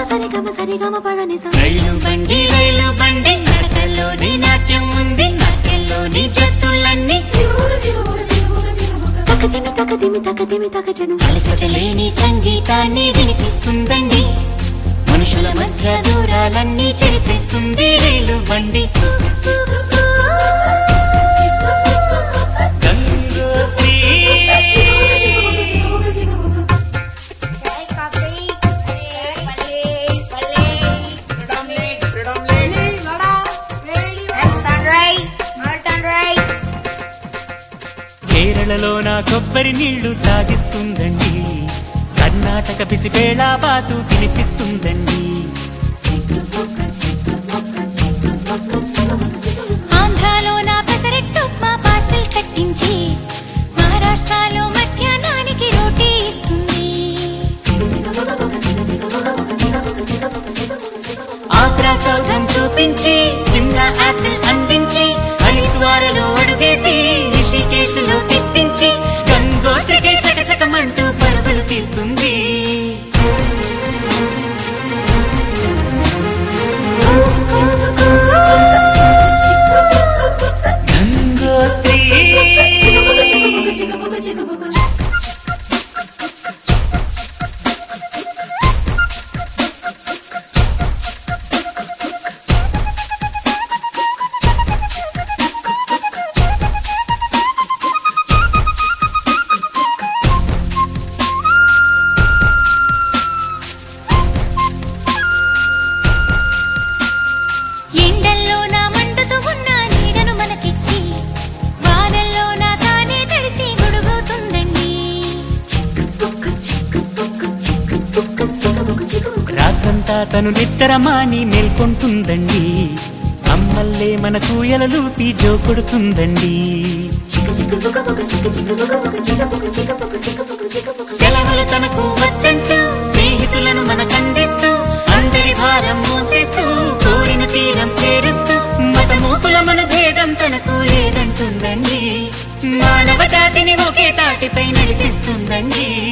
సరి గమ సరి గమ పద నిజం రైలు బండి రైలు బండి నడకల్లోని నాట్యం ఉంది నాట్యంలోని జత్తులన్నీ తకదిమి తకదిమి తకదిమి తకజను అలసట లేని సంగీతాన్ని వినిపిస్తుందండి మనుషుల మధ్య దూరాలన్నీ చెరిపిస్తుంది రైలు బండి గంగోత్రి కేరళలో నా కొబ్బరి నీళ్లు తాగిస్తుందండి కర్ణాటక పిసిపేళ బాతు వినిపిస్తుందండి ఆంధ్రాలో నా పెసరెట్టు మా పార్సిల్ కట్టించి మహారాష్ట్రలో మధ్యాహ్నానికి రోటీ ఇస్తుంది ఆగ్రా సౌధం చూపించి సిమ్లా యాపిల్ అందించి హరిద్వారలో అడుగేసి రిషికేశ్లో తిప్పించి గంగోత్రికై చకచకమంటూ పరుగులు తీస్తుంది గంగోత్రి ఎండల్లో నా మండుతూ ఉన్న నీడను మనకిచ్చి వానల్లో నా తానే తడిసి గొడుగుతుందండి రాత్రంతా తను నిద్రమాని మేల్కొంటుందండి అమ్మల్లే మన కూయలలూపి జో కొడుతుందండి సెలవులు తనకు వద్దంటూ స్నేహితులను మనకందిస్తూ అందరి భారం మోసేస్తూ కోరిన తీరం చేరుస్తూ మతమూపుల మన భేదం తనకు లేదంటుందండి మానవ జాతిని ఒకే తాటిపై నడిపిస్తుందండి